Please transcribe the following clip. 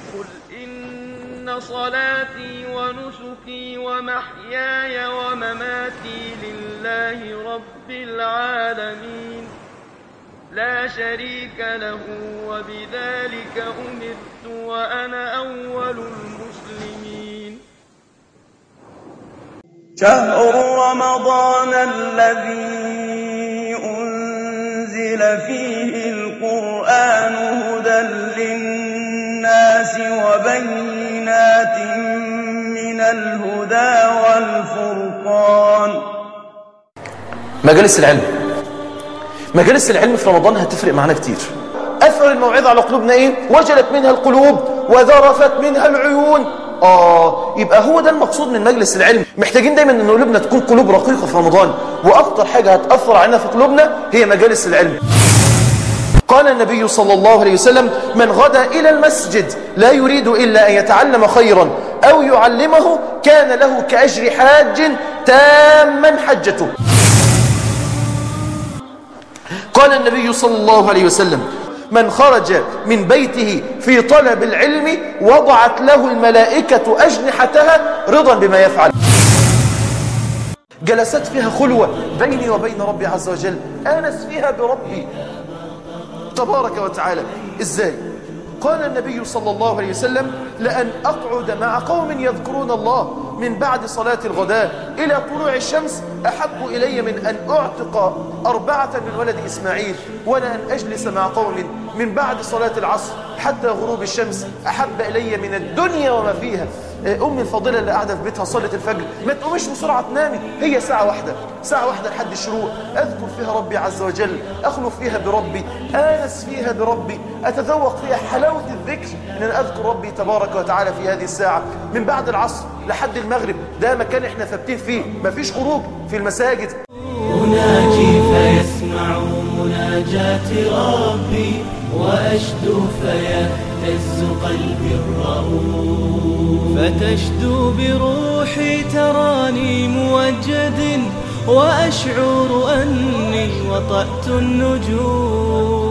قل إن صلاتي ونسكي ومحياي ومماتي لله رب العالمين لا شريك له وبذلك أمرت وأنا أول المسلمين شهر رمضان الذي أنزل فيه القرآن هدى للناس وبينات من الهدى والفرقان مجالس العلم مجالس العلم في رمضان هتفرق معانا كتير أثر الموعظة على قلوبنا إيه؟ وجلت منها القلوب وذرفت منها العيون آه يبقى هو ده المقصود من مجلس العلم محتاجين دايما ان قلوبنا تكون قلوب رقيقة في رمضان وأكتر حاجة هتأثر علينا في قلوبنا هي مجالس العلم قال النبي صلى الله عليه وسلم من غدا إلى المسجد لا يريد إلا أن يتعلم خيرا أو يعلمه كان له كأجر حاج تاما حجته قال النبي صلى الله عليه وسلم من خرج من بيته في طلب العلم وضعت له الملائكة أجنحتها رضا بما يفعل جلسات فيها خلوة بيني وبين ربي عز وجل آنس فيها بربي تبارك وتعالى إزاي؟ قال النبي صلى الله عليه وسلم لأن أقعد مع قوم يذكرون الله من بعد صلاة الغداء إلى طلوع الشمس أحب إلي من أن أعتق أربعة من ولد إسماعيل ولا أن أجلس مع قوم من بعد صلاة العصر حتى غروب الشمس أحب إلي من الدنيا وما فيها أمي الفاضلة اللي قاعدة في بيتها صلت الفجر ما تقومش بسرعة تنامي هي ساعة واحدة ساعة واحدة لحد الشروق أذكر فيها ربي عز وجل أخلو فيها بربي آنس فيها بربي أتذوق فيها حلاوة الذكر أن أنا أذكر ربي تبارك وتعالى في هذه الساعة من بعد العصر لحد المغرب ده مكان احنا ثابتين فيه مفيش خروج في المساجد أناجي فيسمع مناجاة ربي وأشدو فيهتز قلبي الرؤوف فتشدو بروحي تراني موجد وأشعر أني وطأت النجوم